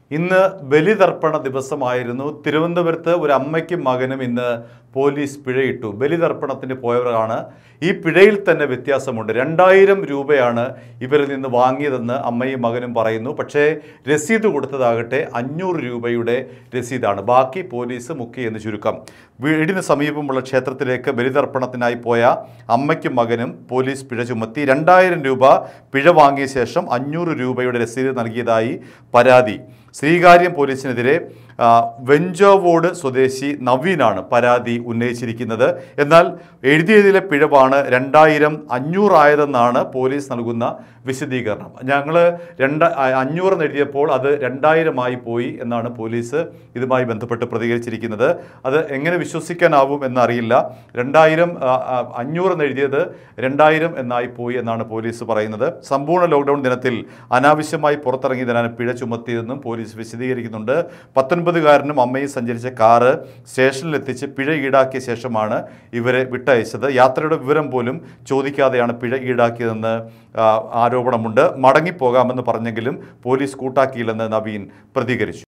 ഇന്ന് ബലിതർപ്പണ ദിവസമായിരുന്നു തിരുവനന്തപുരത്ത് ഒരു അമ്മയ്ക്കും മകനും ഇന്ന് പോലീസ് പിഴയിട്ടു ബലിതർപ്പണത്തിന് പോയവരാണ് ഈ പിഴയിൽ തന്നെ വ്യത്യാസമുണ്ട് രണ്ടായിരം രൂപയാണ് ഇവരിൽ നിന്ന് വാങ്ങിയതെന്ന് അമ്മയും മകനും പറയുന്നു പക്ഷേ രസീത് കൊടുത്തതാകട്ടെ അഞ്ഞൂറ് രൂപയുടെ രസീതാണ് ബാക്കി പോലീസ് മുക്കി എന്ന് ചുരുക്കം വീടിന് സമീപമുള്ള ക്ഷേത്രത്തിലേക്ക് ബലിതർപ്പണത്തിനായി പോയ അമ്മയ്ക്കും മകനും പോലീസ് പിഴ ചുമത്തി രണ്ടായിരം രൂപ പിഴ വാങ്ങിയ ശേഷം അഞ്ഞൂറ് രൂപയുടെ രസീത് നൽകിയതായി പരാതി ശ്രീകാര്യം പോലീസിനെതിരെ ആ, വെഞ്ചോവോഡ് സ്വദേശി നവീനാണ് പരാതി ഉന്നയിച്ചിരിക്കുന്നത് എന്നാൽ എഴുതിയതിലെ പിഴവാണ് രണ്ടായിരം അഞ്ഞൂറായതെന്നാണ് പോലീസ് നൽകുന്ന വിശദീകരണം ഞങ്ങൾ രണ്ട് അ- അഞ്ഞൂറെന്ന് എഴുതിയപ്പോൾ അത് രണ്ടായിരമായി പോയി എന്നാണ് പോലീസ് ഇതുമായി ബന്ധപ്പെട്ട് പ്രതികരിച്ചിരിക്കുന്നത് അത് എങ്ങനെ വിശ്വസിക്കാനാവും എന്നറിയില്ല രണ്ടായിരം ആ, ആ, അഞ്ഞൂറെന്ന് എഴുതിയത് രണ്ടായിരം എന്നായി പോയി എന്നാണ് പോലീസ് പറയുന്നത് സമ്പൂർണ്ണ ലോക്ക്ഡൗൺ ദിനത്തിൽ അനാവശ്യമായി പുറത്തിറങ്ങിയതിനാണ് പിഴ ചുമത്തിയതെന്നും പോലീസ് വിശദീകരിക്കുന്നുണ്ട് പത്തൊൻപതുകാരനും അമ്മയും സഞ്ചരിച്ച കാറ് സ്റ്റേഷനിലെത്തിച്ച് പിഴ ഈടാക്കിയ ശേഷമാണ് ഇവരെ വിട്ടയച്ചത് യാത്രയുടെ വിവരം പോലും ചോദിക്കാതെയാണ് പിഴ ഈടാക്കിയതെന്ന് ആ, ആരോപണമുണ്ട് മടങ്ങിപ്പോകാമെന്ന് പറഞ്ഞെങ്കിലും പോലീസ് കൂട്ടാക്കിയില്ലെന്ന് നവീൻ പ്രതികരിച്ചു